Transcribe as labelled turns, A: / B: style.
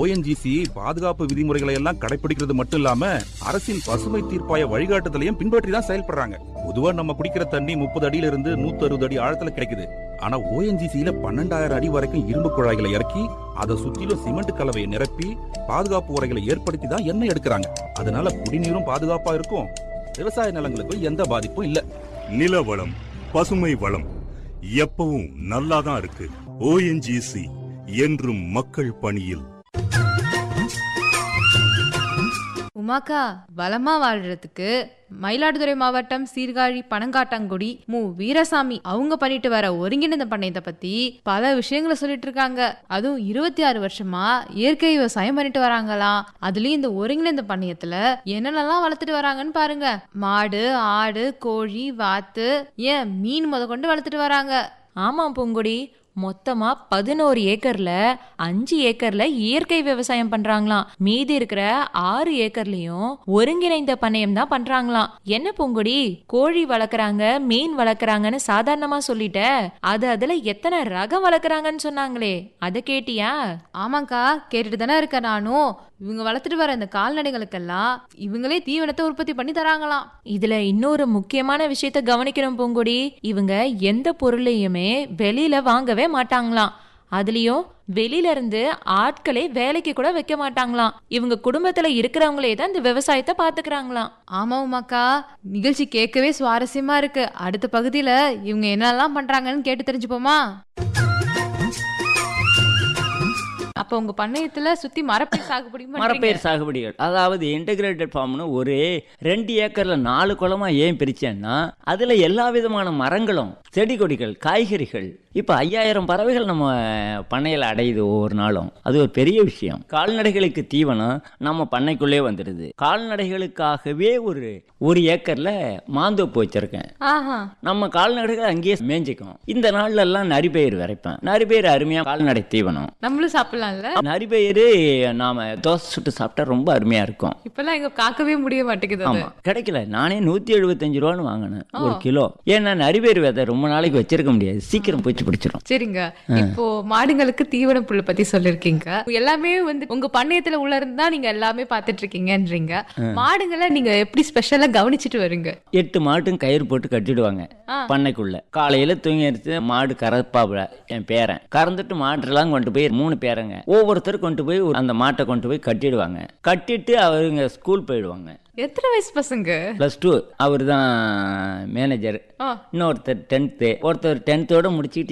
A: ONGC பாதுகாப்பு விதிமுறைகளை எல்லாம் கடைபிடிக்கிறது மட்டும் இல்லாம அரசின் பசுமை தீர்ப்பாய வழிகாட்டுதலையும் பின்பற்றி தான் செயல்படுறாங்க பொதுவா நம்ம குடிக்கிற தண்ணி முப்பது அடியில இருந்து நூத்தி அறுபது அடி ஆழத்துல கிடைக்குது ஆனா ஓஎன்ஜிசியில பன்னெண்டாயிரம் அடி வரைக்கும் இரும்பு குழாய்களை இறக்கி அதை சுத்திலும் சிமெண்ட் கலவையை நிரப்பி பாதுகாப்பு உரைகளை ஏற்படுத்தி தான் எண்ணெய் எடுக்கிறாங்க அதனால குடிநீரும் பாதுகாப்பா இருக்கும் விவசாய நிலங்களுக்கும் எந்த பாதிப்பும் இல்ல
B: நில வளம் பசுமை வளம் எப்பவும் நல்லாதான் இருக்கு ஓஎன்ஜிசி என்றும் மக்கள் பணியில்
C: உமாக்கா வளமா வாழ்றதுக்கு மயிலாடுதுறை மாவட்டம் சீர்காழி பனங்காட்டாங்குடி மு வீரசாமி அவங்க பண்ணிட்டு வர ஒருங்கிணைந்த பண்ணையத்தை பத்தி பல விஷயங்களை சொல்லிட்டு இருக்காங்க அதுவும் இருபத்தி ஆறு வருஷமா இயற்கை விவசாயம் பண்ணிட்டு வராங்களாம் அதுலயும் இந்த ஒருங்கிணைந்த பண்ணையத்துல என்னென்னலாம் வளர்த்துட்டு வராங்கன்னு பாருங்க மாடு ஆடு கோழி வாத்து ஏன் மீன் முத கொண்டு வளர்த்துட்டு வராங்க
D: ஆமாம் பூங்குடி மொத்தமா பதினோரு ஏக்கர்ல அஞ்சு ஏக்கர்ல இயற்கை விவசாயம் பண்றாங்களாம் மீதி இருக்கிற ஆறு ஏக்கர்லயும் ஒருங்கிணைந்த பண்ணையம் தான் பண்றாங்களாம் என்ன பூங்குடி கோழி வளர்க்குறாங்க மீன் வளர்க்குறாங்கன்னு சாதாரணமா சொல்லிட்ட அது அதுல எத்தனை ரகம் வளர்க்குறாங்கன்னு சொன்னாங்களே அதை கேட்டியா
C: ஆமாக்கா கேட்டுட்டு தானே இருக்க நானும் இவங்க வளர்த்துட்டு வர இந்த கால்நடைகளுக்கெல்லாம் இவங்களே தீவனத்தை உற்பத்தி பண்ணி தராங்களாம்
D: இதுல இன்னொரு முக்கியமான விஷயத்த கவனிக்கணும் பூங்குடி இவங்க எந்த பொருளையுமே வெளியில வாங்கவே மாட்டாங்களாம் அதுலயும் வெளியில இருந்து ஆட்களே வேலைக்கு கூட வைக்க மாட்டாங்களாம் இவங்க குடும்பத்துல இருக்கிறவங்களே தான் இந்த விவசாயத்தை பாத்துக்கிறாங்களாம்
C: ஆமா உமாக்கா நிகழ்ச்சி கேட்கவே சுவாரஸ்யமா இருக்கு அடுத்த பகுதியில இவங்க என்னெல்லாம் பண்றாங்கன்னு கேட்டு தெரிஞ்சுப்போமா அப்ப உங்க பண்ணையத்துல சுத்தி மரப்பயிர் சாகுபடி பண்றீங்க
E: மரப்பயிர் சாகுபடிகள் அதாவது இன்டகிரேட்டட் ஃபார்ம்னு ஒரு ரெண்டு ஏக்கர்ல நாலு குளமா ஏன் பிரிச்சேன்னா அதுல எல்லா விதமான மரங்களும் செடி கொடிகள் காய்கறிகள் இப்போ ஐயாயிரம் பறவைகள் நம்ம பண்ணையில் அடையுது ஒவ்வொரு நாளும் அது ஒரு பெரிய விஷயம் கால்நடைகளுக்கு தீவனம் நம்ம பண்ணைக்குள்ளே வந்துடுது கால்நடைகளுக்காகவே ஒரு ஒரு ஏக்கர்ல மாந்தோப்பு வச்சிருக்கேன்
C: ஆஹா
E: நம்ம கால்நடைகள் அங்கேயே மேய்ஞ்சிக்கும் இந்த நாள்ல எல்லாம் நரிப்பயிர் விரைப்பேன் நரிப்பயிர் அருமையா கால்நடை தீவனம்
C: நம்மளும் சாப்பிடலாம்ல
E: நரிப்பயிறு நாம தோசை சுட்டு சாப்பிட்டா ரொம்ப அருமையா இருக்கும்
C: இப்பெல்லாம் இங்க காக்கவே முடிய மாட்டேங்குது அது.
E: ஆமா கிடைக்கல நானே நூத்தி எழுபத்தஞ்சு ரூபான்னு வாங்கினேன் ஒரு கிலோ ஏன்னா நரிப்பயிர் விதை ரொம்ப நாளைக்கு வச்சிருக்க முடியாது சீக்கிரம் பூச்சி பிடிச்சிரும்
C: சரிங்க இப்போ மாடுங்களுக்கு தீவன புல்லு பத்தி சொல்லிருக்கீங்க எல்லாமே வந்து உங்க பண்ணையத்துல உள்ள இருந்தா நீங்க எல்லாமே பாத்துட்டு இருக்கீங்கன்றீங்க மாடுங்களை நீங்க எப்படி ஸ்பெஷலா கவனிச்சிட்டு வருங்க
E: எட்டு மாட்டும் கயிறு போட்டு கட்டிடுவாங்க
C: ஆ.
E: பண்ணைக்குள்ள காலையில தூங்கி எடுத்து மாடு கறப்பாப்புல என் பேரன் கறந்துட்டு மாட்டெல்லாம் கொண்டு போய் மூணு பேரங்க ஒவ்வொருத்தரும் கொண்டு போய் ஒரு- அந்த மாட்டை கொண்டு போய் கட்டிடுவாங்க கட்டிட்டு அவருங்க ஸ்கூல் போயிடுவாங்க
C: எத்தனை வயசு பசங்க
E: ப்ளஸ் டூ அவர் தான் மேனேஜர்
C: ஆ.
E: இன்னொருத்தர் டென்த்து ஒருத்தர் டென்த்தோட முடிச்சுட்டு